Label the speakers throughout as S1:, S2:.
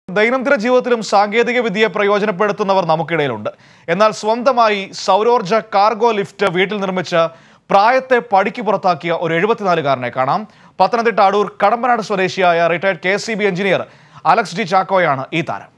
S1: ദൈനംദിന ജീവിതത്തിലും സാങ്കേതിക വിദ്യയെ പ്രയോജനപ്പെടുത്തുന്നവർ നമുക്കിടയിലുണ്ട് എന്നാൽ സ്വന്തമായി സൗരോർജ കാർഗോ ലിഫ്റ്റ് വീട്ടിൽ നിർമ്മിച്ച് പ്രായത്തെ പടിക്ക് പുറത്താക്കിയ ഒരു എഴുപത്തിനാലുകാരനെ കാണാം പത്തനംതിട്ട അടൂർ കടമ്പനാട് സ്വദേശിയായ retired K C B engineer Alex G ചാക്കോയാണ് ഈ താരം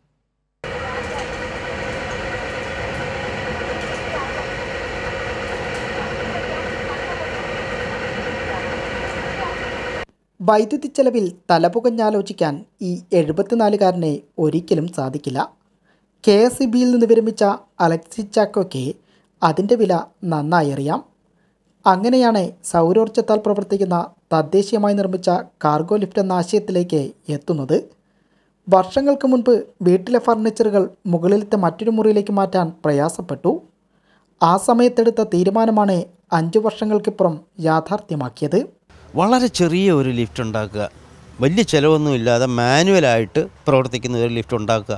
S2: വൈദ്യുതി ചെലവിൽ തലപുകഞ്ഞാലോചിക്കാൻ ഈ എഴുപത്തിനാലുകാരനെ ഒരിക്കലും സാധിക്കില്ല കെ എസ് ഇ ബിയിൽ നിന്ന് വിരമിച്ച അലക്സി ചാക്കോയ്ക്ക് അതിൻ്റെ വില നന്നായി അറിയാം അങ്ങനെയാണ് സൗരോർജ്ജത്താൽ പ്രവർത്തിക്കുന്ന തദ്ദേശീയമായി നിർമ്മിച്ച കാർഗോ ലിഫ്റ്റ് എന്ന ആശയത്തിലേക്ക് എത്തുന്നത് വർഷങ്ങൾക്ക് മുൻപ് വീട്ടിലെ ഫർണിച്ചറുകൾ മുകളിലത്തെ മറ്റൊരു മുറിയിലേക്ക് മാറ്റാൻ പ്രയാസപ്പെട്ടു ആ സമയത്തെടുത്ത തീരുമാനമാണ് അഞ്ചു വർഷങ്ങൾക്കിപ്പുറം യാഥാർത്ഥ്യമാക്കിയത്
S3: വളരെ ചെറിയ ഒരു ലിഫ്റ്റ് ഉണ്ടാക്കുക വലിയ ചിലവൊന്നും ഇല്ലാതെ മാനുവലായിട്ട് പ്രവർത്തിക്കുന്ന ഒരു ലിഫ്റ്റ് ഉണ്ടാക്കുക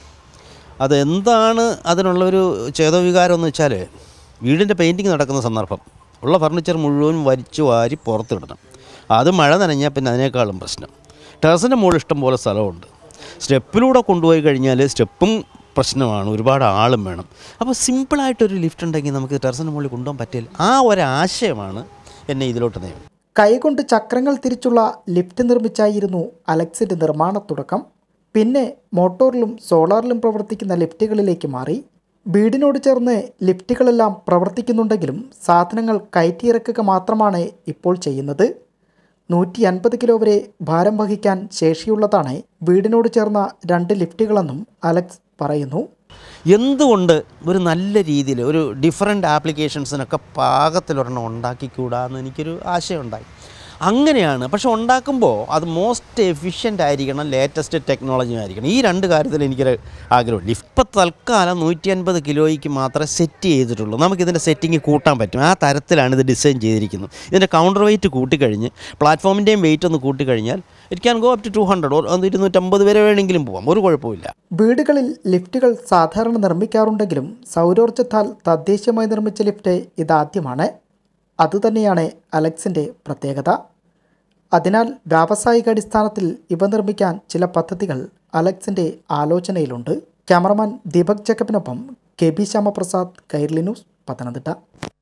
S3: അതെന്താണ് അതിനുള്ളൊരു ചേതോവികാരം എന്ന് വെച്ചാൽ വീടിൻ്റെ പെയിൻറ്റിങ് നടക്കുന്ന സന്ദർഭം ഉള്ള ഫർണിച്ചർ മുഴുവൻ വലിച്ചു വാരി പുറത്തിടണം അത് മഴ നനഞ്ഞാൽ പിന്നെ അതിനേക്കാളും പ്രശ്നം ടെറസിൻ്റെ മുകളിൽ ഇഷ്ടം പോലെ സ്ഥലമുണ്ട് സ്റ്റെപ്പിലൂടെ കൊണ്ടുപോയി കഴിഞ്ഞാൽ സ്റ്റെപ്പും പ്രശ്നമാണ് ഒരുപാട് ആളും വേണം അപ്പോൾ സിമ്പിളായിട്ടൊരു ലിഫ്റ്റ് ഉണ്ടെങ്കിൽ നമുക്ക് ടെറസിൻ്റെ മുകളിൽ കൊണ്ടുപോകാൻ പറ്റില്ല ആ ഒരാശയമാണ് എന്നെ ഇതിലോട്ട് നയം
S2: കൈകൊണ്ട് ചക്രങ്ങൾ തിരിച്ചുള്ള ലിഫ്റ്റ് നിർമ്മിച്ചായിരുന്നു അലക്സിൻ്റെ നിർമ്മാണ തുടക്കം പിന്നെ മോട്ടോറിലും സോളാറിലും പ്രവർത്തിക്കുന്ന ലിഫ്റ്റുകളിലേക്ക് മാറി വീടിനോട് ചേർന്ന് ലിഫ്റ്റുകളെല്ലാം പ്രവർത്തിക്കുന്നുണ്ടെങ്കിലും സാധനങ്ങൾ കയറ്റിയിറക്കുക മാത്രമാണ് ഇപ്പോൾ ചെയ്യുന്നത് നൂറ്റി അൻപത് കിലോ വരെ ഭാരം വഹിക്കാൻ ശേഷിയുള്ളതാണ് വീടിനോട് ചേർന്ന രണ്ട് ലിഫ്റ്റുകളെന്നും അലക്സ് പറയുന്നു
S3: എന്തുകൊണ്ട് ഒരു നല്ല രീതിയിൽ ഒരു ഡിഫറെൻ്റ് ആപ്ലിക്കേഷൻസിനൊക്കെ പാകത്തിലൊരെണ്ണം ഉണ്ടാക്കിക്കൂടാന്ന് എനിക്കൊരു ആശയമുണ്ടായി അങ്ങനെയാണ് പക്ഷെ ഉണ്ടാക്കുമ്പോൾ അത് മോസ്റ്റ് എഫിഷ്യൻ്റ് ആയിരിക്കണം ലേറ്റസ്റ്റ് ടെക്നോളജി ആയിരിക്കണം ഈ രണ്ട് കാര്യത്തിൽ എനിക്കൊരു ആഗ്രഹമുണ്ട് ഇപ്പം തൽക്കാലം നൂറ്റി അൻപത് കിലോയ്ക്ക് മാത്രമേ സെറ്റ് ചെയ്തിട്ടുള്ളൂ നമുക്കിതിൻ്റെ സെറ്റിംഗ് കൂട്ടാൻ പറ്റും ആ തരത്തിലാണ് ഇത് ഡിസൈൻ ചെയ്തിരിക്കുന്നത് ഇതിൻ്റെ കൗണ്ടർ വെയിറ്റ് കൂട്ടിക്കഴിഞ്ഞ് പ്ലാറ്റ്ഫോമിൻ്റെയും വെയിറ്റ് ഒന്ന് കൂട്ടിക്കഴിഞ്ഞാൽ it can go up to two hundred or ഇരുന്നൂറ്റമ്പത് വരെ വേണമെങ്കിലും പോവാം ഒരു കുഴപ്പമില്ല
S2: വീടുകളിൽ ലിഫ്റ്റുകൾ സാധാരണ നിർമ്മിക്കാറുണ്ടെങ്കിലും സൗരോർജ്ജത്താൽ തദ്ദേശീയമായി നിർമ്മിച്ച ലിഫ്റ്റ് ഇതാദ്യമാണ് അതുതന്നെയാണ് അലക്സിൻ്റെ പ്രത്യേകത അതിനാൽ വ്യാവസായിക അടിസ്ഥാനത്തിൽ ഇവ നിർമ്മിക്കാൻ ചില പദ്ധതികൾ അലക്സിൻ്റെ ആലോചനയിലുണ്ട് ക്യാമറമാൻ ദീപക് ജക്കബിനൊപ്പം K B Shyamaprasad Kairali news Pathanamthitta